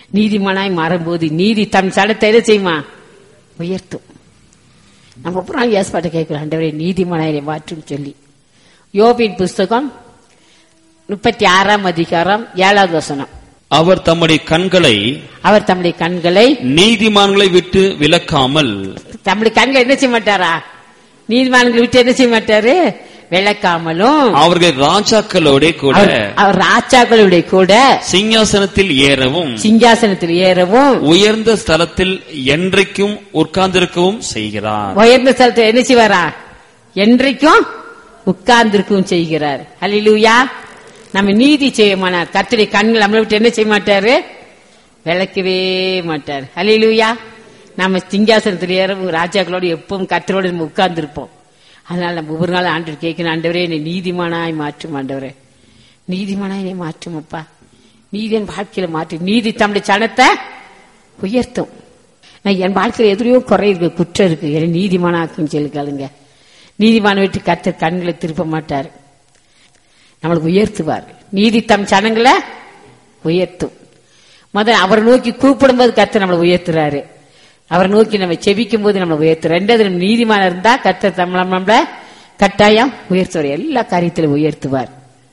நீதிமானாய் மாறும்போது நீதி தன் சடத்தை எதை செய்யுமா உயர்த்தும் நம்ம அப்புறம் ஏற்பாட்டை கேட்கிறோம் ஆண்டவரே நீதிமானாயை மாற்றும் சொல்லி யோபின் புஸ்தகம் முப்பத்தி ஆறாம் அதிகாரம் ஏழாவது வசனம் அவர் தம்முடைய கண்களை அவர் தம்முடைய கண்களை நீதிமான்களை விட்டு விலக்காமல் தம்முடைய கண்களை என்ன செய்ய மாட்டாரா நீதிமான்களை விட்டு என்ன செய்ய மாட்டாரு விளக்காமலும் அவர்கள் ராஜாக்களோட கூட அவர் அவர் ராஜாக்களுடைய கூட சிங்காசனத்தில் ஏறவும் சிங்காசனத்தில் ஏறவும் உயர்ந்த ஸ்தலத்தில் என்றைக்கும் உட்கார்ந்திருக்கவும் செய்கிறார் உயர்ந்த ஸ்தலத்தில் என்ன செய்வாரா என்றைக்கும் உட்கார்ந்திருக்கவும் செய்கிறார் ஹalleluya நம்ம நீதி செய்யமானார் கர்த்தருடைய கண்கள் நம்மளை விட்டு என்ன செய்ய மாட்டாரு விளக்கவே மாட்டார் ஹalleluya நம்ம சிங்காசனத்தில் ஏறவும் ராஜாக்களோடு எப்பவும் கர்த்தரோடு நம்ம உட்கார்ந்திருப்போம் அதனால நம்ம ஒவ்வொரு நாள் ஆண்டு கேட்கணும் ஆண்டவரே என்னை நீதிமானாய் மாற்றும் ஆண்டவரே நீதிமானாய் என்னை மாற்றும் அப்பா நீதி என் வாழ்க்கையில மாற்று நீதி தம்முடைய சனத்தை உயர்த்தும் நான் என் வாழ்க்கையில எதிரையோ குறை இருக்கு குற்றம் இருக்கு என்னை நீதிமானாக்கும் சொல்லுங்க நீதிமான விட்டு கர்த்தர் கண்களை திருப்ப மாட்டார் நம்மளுக்கு உயர்த்துவார் நீதி தம் சனங்களை உயர்த்தும் முதல்ல அவரை நோக்கி கூப்பிடும்போது கர்த்தர் நம்மளை உயர்த்துறாரு அவரை நோக்கி நம்ம செபிக்கும் போது நம்மளை உயர்த்துறாரு ரெண்டாவது நம்ம நீதிமான இருந்தா கர்த்தர் நம்மள நம்மள கட்டாயம் உயர்த்துவார் எல்லா காரியத்திலும் உயர்த்துவார்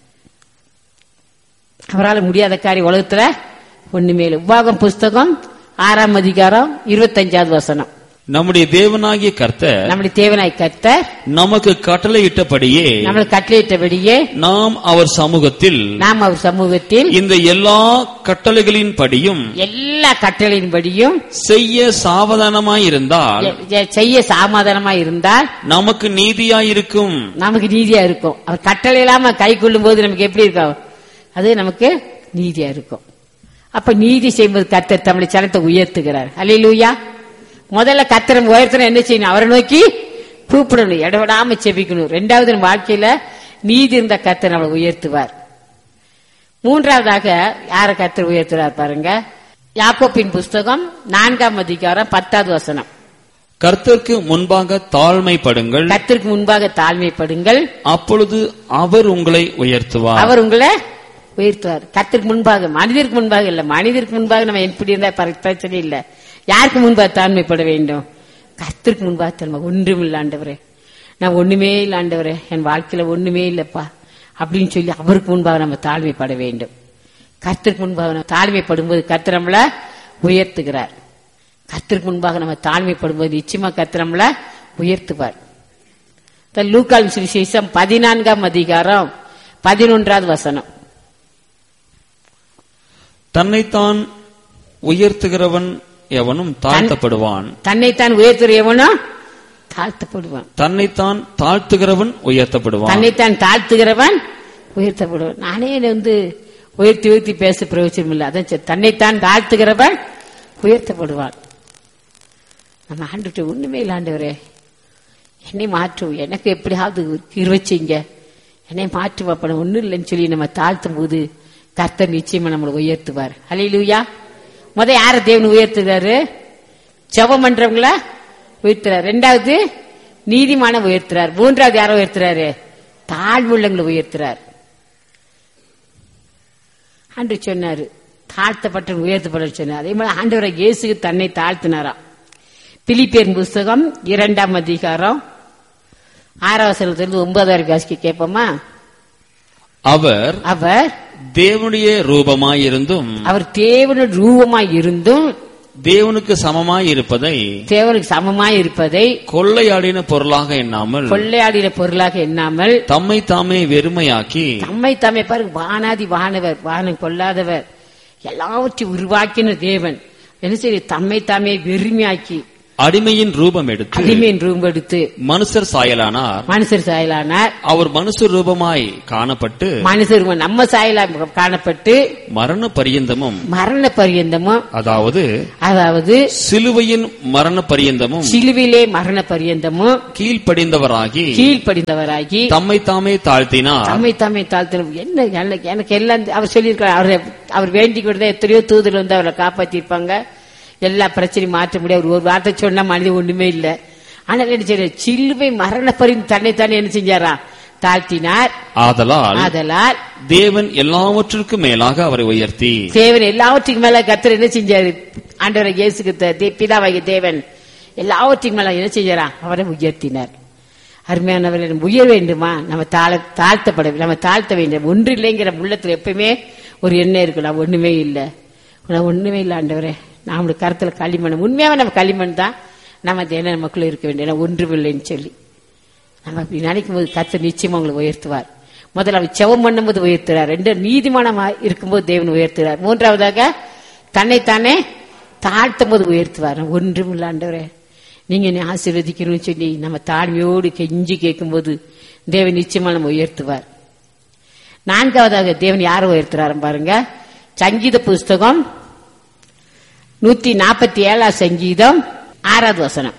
அவரால் முடியாத காரியம் உலகத்துல ஒண்ணுமே இல்லை உபாகம் புஸ்தகம் ஆறாம் அதிகாரம் இருபத்தஞ்சாவது வசனம் நம்முடைய தேவனாகிய கர்த்தர் நம்முடைய தேவனாய் கர்த்தர் நமக்கு கட்டளையிட்டபடியே நம்மளுக்கு கட்டளையிட்டபடியே நாம் அவர் சமூகத்தில் நாம் அவர் சமூகத்தில் இந்த எல்லா கட்டளைகளின் படியும் எல்லா கட்டளையின்படியும் செய்ய சாவதானமாயிருந்தால் எ- எ- செய்ய சமாதானமா இருந்தால் நமக்கு நீதியாயிருக்கும் நமக்கு நீதியா இருக்கும் அவர் கட்டளை இல்லாம கை கொள்ளும் போது நமக்கு எப்படி இருக்கும் அது நமக்கு நீதியா இருக்கும் அப்ப நீதி செய்யும்போது கர்த்தர் தம்முடைய சனத்தை உயர்த்துகிறார் அல்லையிலூயா முதல்ல கத்திரம் உயர்த்தணும் என்ன செய்யணும் அவரை நோக்கி கூப்பிடணும் இடவிடாம செபிக்கணும் ரெண்டாவது நம்ம வாழ்க்கையில நீதி இருந்த கர்த்தர் நம்மளை உயர்த்துவார் மூன்றாவதாக யார கர்த்தர் உயர்த்துறார் பாருங்க யாக்கோப்பின் புஸ்தகம் நான்காம் அதிகாரம் பத்தாவது வசனம் கர்த்தருக்கு முன்பாக தாழ்மைப்படுங்கள் கர்த்தருக்கு முன்பாக தாழ்மைப்படுங்கள் அப்பொழுது அவர் உங்களை உயர்த்துவார் அவர் உங்களை உயர்த்துவார் கத்திற்கு முன்பாக மனிதருக்கு முன்பாக இல்ல மனிதருக்கு முன்பாக நம்ம எப்படி இருந்தா பர- பிரச்சனை இல்ல யாருக்கு முன்பாக தாழ்மைப்பட வேண்டும் கத்திற்கு முன்பாக தாழ்மை ஒன்றும் இல்ல ஆண்டவரே நான் ஒண்ணுமே இல்ல ஆண்டவரே என் வாழ்க்கையில ஒண்ணுமே இல்லப்பா அப்படின்னு சொல்லி அவருக்கு முன்பாக நம்ம தாழ்மைப்பட வேண்டும் கர்த்தருக்கு முன்பாக நம்ம தாழ்மைப்படும்போது கர்த்தர் நம்மள உயர்த்துகிறார் கர்த்தருக்கு முன்பாக நம்ம தாழ்மைப்படும்போது நிச்சயமா கர்த்தர் நம்மள உயர்த்துவார் இந்த லூக்கால் சுவிசேஷம் பதினான்காம் அதிகாரம் பதினொன்றாவது வசனம் தன்னைத்தான் உயர்த்துகிறவன் எவனும் தாழ்த்தப்படுவான் தன்னைத்தான் உயர்த்துற எவனோ தாழ்த்தப்படுவான் தன்னைத்தான் தாழ்த்துகிறவன் உயர்த்தப்படுவான் தன்னைத்தான் தாழ்த்துகிறவன் உயர்த்தப்படுவான் நானே என்னை வந்து உயர்த்தி உயர்த்தி பேச பிரயோஜனம் இல்லை அதான் சரி. தன்னைத்தான் தாழ்த்துகிறவன் உயர்த்தப்படுவான் நம்ம ஆண்டுட்டு ஒண்ணுமே இல்லை ஆண்டவரே என்னை மாற்றும் எனக்கு எப்படியாவது இருவச்சிங்க என்னை மாற்றும் அப்ப ஒண்ணும் இல்லைன்னு சொல்லி நம்ம தாழ்த்தும் போது கர்த்தர் நிச்சயமா நம்மளை உயர்த்துவார் ஹalleluya முத யார தேவன் உயர்த்துறாரு ஜெபம் பண்றவங்கள உயர்த்துறாரு ரெண்டாவது நீதிமான உயர்த்துறார் மூன்றாவது யாரை உயர்த்துறாரு தாழ்வுள்ளங்களை உயர்த்துறார் ஆண்டு சொன்னாரு தாழ்த்தப்பட்ட உயர்த்தப்பட சொன்னார் அதே மாதிரி ஆண்டவரை இயேசுக்கு தன்னை தாழ்த்தினாராம் பிலிப்பியர் புஸ்தகம் இரண்டாம் அதிகாரம் ஆறாவசனத்திலிருந்து ஒன்பதாயிரம் காசிக்கு கேட்போமா அவர் அவர் தேவனுடைய ரூபமாயிருந்தும் அவர் தேவனுடைய ரூபமாய் இருந்தும் தேவனுக்கு சமமாய் இருப்பதை தேவனுக்கு சமமாய் இருப்பதை கொள்ளையாடின பொருளாக எண்ணாமல் கொள்ளையாடின பொருளாக எண்ணாமல் தம்மை தாமே வெறுமையாக்கி தம்மை தம்மை பாருங்க வானாதி வானவர் வானம் கொள்ளாதவர் எல்லாவற்றையும் உருவாக்கின தேவன் என்ன செய்ய தம்மை தாமே வெறுமையாக்கி அடிமையின் ரூபம் எடுத்து அடிமையின் ரூபம் எடுத்து மனுஷர் சாயலானார் மனுஷர் சாயலானார் அவர் மனுஷர் ரூபமாய் காணப்பட்டு மனுஷர் நம்ம சாயலா காணப்பட்டு மரண பரியந்தமும் மரண பரியந்தமும் அதாவது அதாவது சிலுவையின் மரண பரியந்தமும் சிலுவிலே மரண பரியந்தமும் கீழ்ப்படிந்தவராகி கீழ்ப்படிந்தவராகி தம்மை தாமே தாழ்த்தினார் தம்மை தம்மை தாழ்த்தணும் என்ன எனக்கு- எனக்கு எல்லாம் அவர் சொல்லியிருக்காரு அவர் அவர் வேண்டிக் கொடுத்தா எத்தனையோ தூதர் வந்து அவரை காப்பாத்திருப்பாங்க எல்லா பிரச்சனையும் மாற்ற முடியாது ஒரு வார்த்தை சொன்னா மனிதன் ஒண்ணுமே இல்ல ஆனா என்ன செய்ய சிலுவை மரண பரிந்து தன்னை தானே என்ன செஞ்சாரா தாழ்த்தினார் ஆதலால் ஆதலால் தேவன் எல்லாவற்றிற்கும் மேலாக அவரை உயர்த்தி தேவன் எல்லாவற்றுக்கும் மேல கர்த்தர் என்ன செஞ்சாரு ஆண்டவரை இயேசுக்கு த- தே- பிதாவாகிய தேவன் எல்லாவற்றுக்கும் மேல என்ன செஞ்சாரா அவரை உயர்த்தினார் அருமையானவர்கள் உயர வேண்டுமா நம்ம தாழ தாழ்த்தப்பட நம்ம தாழ்த்த வேண்டும் ஒன்று இல்லைங்கிற உள்ளத்துல எப்பவுமே ஒரு எண்ணம் இருக்கு நான் ஒண்ணுமே இல்லை நான் ஒண்ணுமே இல்லை ஆண்டவரே நம்மளுடைய கருத்துல களிமண் உண்மையாவே நம்ம களிமண் தான் நம்ம அந்த எண்ணம் நமக்குள்ள இருக்க வேண்டிய நான் ஒன்றுமில்லைன்னு சொல்லி நம்ம அப்படி நினைக்கும் போது கர்த்தர் நிச்சயமா உங்களை உயர்த்துவார் முதல்ல அவர் செவம் பண்ணும்போது உயர்த்துறார் ரெண்டு நீதிமானமா இருக்கும்போது தேவன் உயர்த்துறார் மூன்றாவதாக தன்னைத்தானே தாழ்த்தும் போது உயர்த்துவார் ஒன்றும் இல்லாண்டவரே நீங்க என்னை ஆசீர்வதிக்கணும்னு சொல்லி நம்ம தாழ்மையோடு கெஞ்சி கேட்கும்போது தேவன் நிச்சயமா நம்ம உயர்த்துவார் நான்காவதாக தேவன் யாரை உயர்த்துறாரு பாருங்க சங்கீத புஸ்தகம் நூத்தி நாற்பத்தி ஏழாம் சங்கீதம் ஆறாவது வசனம்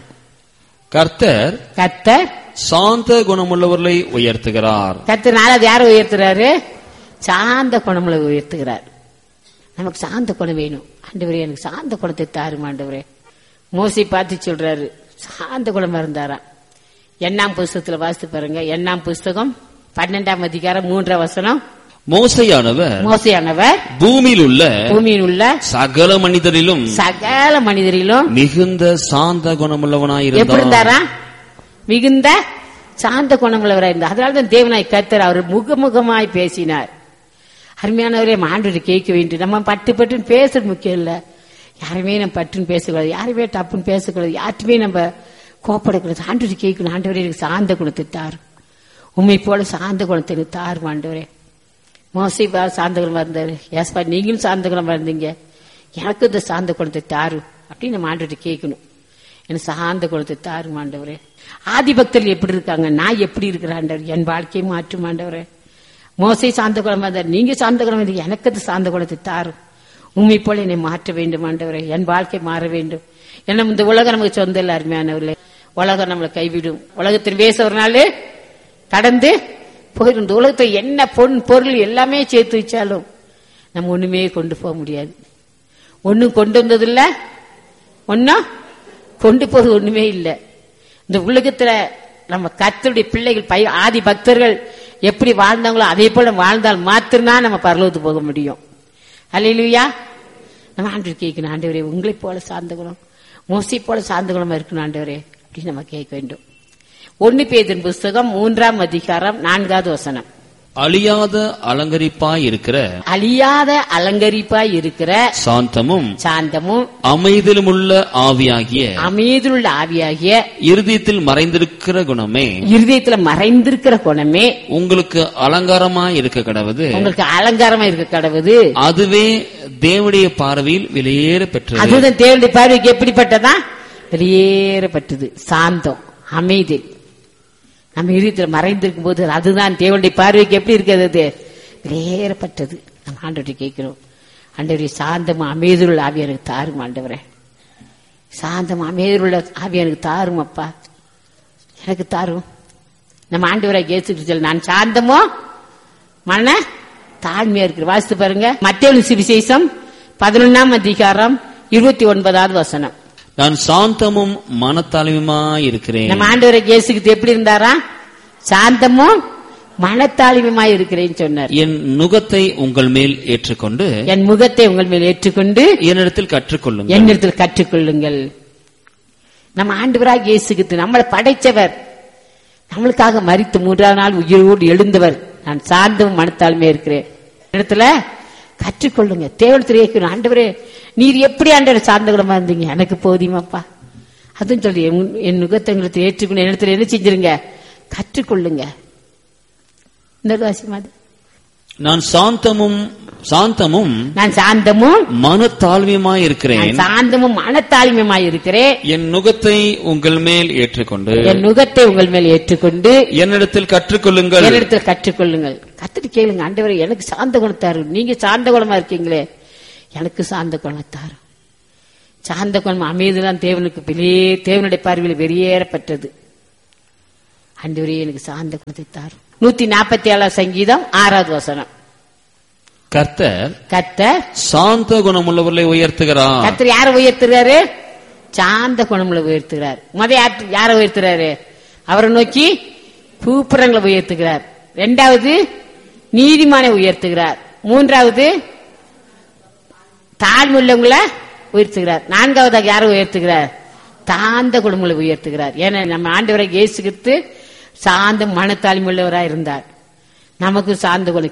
கர்த்தர் கர்த்தர் சாந்த குணமுள்ளவர்களை உயர்த்துகிறார் கர்த்தர் நாலாவது யாரை உயர்த்துறாரு சாந்த குணமுள்ள உயர்த்துகிறார் நமக்கு சாந்த குணம் வேணும் ஆண்டவரே எனக்கு சாந்த குணத்தை தாரும் ஆண்டவரே மோசி பார்த்து சொல்றாரு சாந்த குணமா இருந்தாராம் எண்ணாம் புஸ்தகத்துல வாசித்து பாருங்க எண்ணாம் புஸ்தகம் பன்னெண்டாம் அதிகாரம் மூன்றாம் வசனம் மோசையானவர் மோசையானவர் பூமியில் உள்ள பூமியில் உள்ள சகல மனிதரிலும் சகல மனிதரிலும் மிகுந்த சாந்த எப்படி குணமுள்ளவனாயிருந்தார் இருந்தாரா மிகுந்த சாந்த குணமுள்ளவராக இருந்தார் அதனால்தான் தேவனாய் கர்த்தர் அவர் முகமுகமாய் பேசினார் அருமையானவரே ஆண்டவரை கேட்க வேண்டும் நம்ம பட்டு பட்டுன்னு பேசுறது முக்கியம் இல்ல யாருமே நம்ம பட்டுன்னு பேசக்கூடாது யாருமே டப்புன்னு பேசக்கூடாது யார்ட்டுமே நம்ம கோப்படக்கூடாது ஆண்டவரை கேட்கணும் ஆண்டவரே எனக்கு சாந்த குணத்தை தாரு உண்மை போல சாந்த குணத்தை எனக்கு தாரும் ஆண்டவரே மோசி பா சாந்த குணமா இருந்தாரு ஏஸ்பா நீங்களும் சாந்த குணமா இருந்தீங்க எனக்கு இந்த சாந்த குணத்தை தாரு அப்படின்னு நம்ம ஆண்டவரை கேட்கணும் எனக்கு சாந்த குணத்தை தாரும் ஆண்டவரே ஆதி பக்தர்கள் எப்படி இருக்காங்க நான் எப்படி இருக்கிறேன் ஆண்டவர் என் வாழ்க்கையை மாற்றும் ஆண்டவரே மோசை சாந்த குணமா இருந்தார் நீங்க சாந்த குணம் இல்லை எனக்கு அது சாந்த குணத்தை தாரும் உண்மை போல என்னை மாற்ற வேண்டும் ஆண்டவரே என் வாழ்க்கை மாற வேண்டும் ஏன்னா இந்த உலகம் நமக்கு சொந்தம் இல்லை அருமையானவர்களே உலகம் நம்மளை கைவிடும் உலகத்தின் பேச ஒரு நாள் கடந்து போயிடும் இந்த உலகத்தை என்ன பொன் பொருள் எல்லாமே சேர்த்து வச்சாலும் நம்ம ஒண்ணுமே கொண்டு போக முடியாது ஒண்ணும் கொண்டு வந்ததில்ல ஒன்னும் கொண்டு போறது ஒண்ணுமே இல்லை இந்த உலகத்துல நம்ம கர்த்தருடைய பிள்ளைகள் பை ஆதி பக்தர்கள் எப்படி வாழ்ந்தாங்களோ அதே போல நம்ம வாழ்ந்தால் மாத்திரம்தான் நம்ம பரலோகத்துக்கு போக முடியும் அல்லையா நம்ம ஆண்டவர் கேட்கணும் ஆண்டவரே உங்களை போல சார்ந்த குணம் மோசி போல சார்ந்த குணமா இருக்கணும் ஆண்டவரே அப்படின்னு நம்ம கேட்க வேண்டும் ஒன்னு பேதின் புஸ்தகம் மூன்றாம் அதிகாரம் நான்காவது வசனம் அழியாத அலங்கரிப்பாய் இருக்கிற அழியாத அலங்கரிப்பாய் இருக்கிற சாந்தமும் சாந்தமும் அமைதிலுமுள்ள ஆவியாகிய அமைதியுள்ள ஆவியாகிய இருதயத்தில் மறைந்திருக்கிற குணமே இருதயத்துல மறைந்திருக்கிற குணமே உங்களுக்கு அலங்காரமாய் இருக்க கடவுது உங்களுக்கு அலங்காரமா இருக்க கடவுது அதுவே தேவனுடைய பார்வையில் வெளியேற பெற்றது அதுதான் தேவனுடைய பார்வைக்கு எப்படிப்பட்டதா வெளியேறப்பட்டது சாந்தம் அமைதி நம்ம இருதயத்துல மறைந்திருக்கும் போது அதுதான் தேவனுடைய பார்வைக்கு எப்படி இருக்கிறது அது வெளியேறப்பட்டது நம்ம ஆண்டவரை கேட்கிறோம் ஆண்டவரே சாந்தம் அமைதியுள்ள ஆவி எனக்கு தாரும் ஆண்டவரே சாந்தம் அமைதியுள்ள ஆவி எனக்கு தாரும் அப்பா எனக்கு தாரும் நம்ம ஆண்டவரை கேசுக்கு நான் சாந்தமோ மன தாழ்மையா இருக்கு வாசித்து பாருங்க மத்திய சுவிசேஷம் பதினொன்னாம் அதிகாரம் இருபத்தி ஒன்பதாவது வசனம் நான் சாந்தமும் மனத்தாழ்மையுமாய் இருக்கிறேன் நம்ம ஆண்டவரை கேசுக்கு எப்படி இருந்தாரா சாந்தமும் மனத்தாழ்மையுமாய் இருக்கிறேன்னு சொன்னார் என் நுகத்தை உங்கள் மேல் ஏற்றுக்கொண்டு என் முகத்தை உங்கள் மேல் ஏற்றுக்கொண்டு என்னிடத்தில் கற்றுக்கொள்ளுங்கள் என்னிடத்தில் கற்றுக்கொள்ளுங்கள் நம்ம ஆண்டவராக இயேசுகித்து நம்மளை படைச்சவர் நம்மளுக்காக மரித்து மூன்றாவது நாள் உயிரோடு எழுந்தவர் நான் சார்ந்தும் மனத்தாலுமே இருக்கிறேன் இடத்துல கற்றுக்கொள்ளுங்க தேவனத்தில் கேட்கணும் ஆண்டவரே நீர் எப்படி ஆண்டவர் சார்ந்த குணமா இருந்தீங்க எனக்கு போதியமாப்பா அதுவும் சொல்லி என் என் நுகத்தங்களுக்கு ஏற்றுக்கணும் இடத்துல என்ன செஞ்சிருங்க கற்றுக்கொள்ளுங்க இந்த வாசிமாது நான் சாந்தமும் சாந்தமும் நான் சாந்தமும் மனத்தாழ்மையுமாய் நான் இருக்கிறேன் சாந்தமும் மனத்தாழ்மையுமாய் இருக்கிறேன் என் நுகத்தை உங்கள் மேல் ஏற்றுக்கொண்டு என் நுகத்தை உங்கள் மேல் ஏற்றுக்கொண்டு என்னிடத்தில் கற்றுக்கொள்ளுங்கள் என்னிடத்தில் கற்றுக்கொள்ளுங்கள் கத்துட்டு கேளுங்க ஆண்டவரே எனக்கு சாந்த குணத்தாரு நீங்க சாந்த குணமா இருக்கீங்களே எனக்கு சாந்த குணத்தாரு சாந்த குணம் அமைதிதான் தேவனுக்கு வெளியே தேவனுடைய பார்வையில் வெளியேறப்பட்டது ஆண்டவரே எனக்கு சாந்த குணத்தை தாரும் நூத்தி நாற்பத்தி ஏழாம் சங்கீதம் ஆறாவது வசனம் கர்த்தர் கர்த்தர் சாந்த குணமுள்ளவர்களை உயர்த்துகிறார் கர்த்தர் யாரை உயர்த்துறாரு சாந்த குணமுள்ள உயர்த்துகிறார் முத யார் யாரை உயர்த்துறாரு அவரை நோக்கி கூப்புறங்களை உயர்த்துகிறார் ரெண்டாவது நீதிமானை உயர்த்துகிறார் மூன்றாவது தாழ்வுள்ளவங்கள உயர்த்துகிறார் நான்காவதாக யாரை உயர்த்துகிறார் தாந்த குடும்பங்களை உயர்த்துகிறார் ஏன்னா நம்ம ஆண்டவரை இயேசு கிறிஸ்து சாந்த மனத்தாழ்மை உள்ளவராய் இருந்தார் நமக்கு சார்ந்த குணம்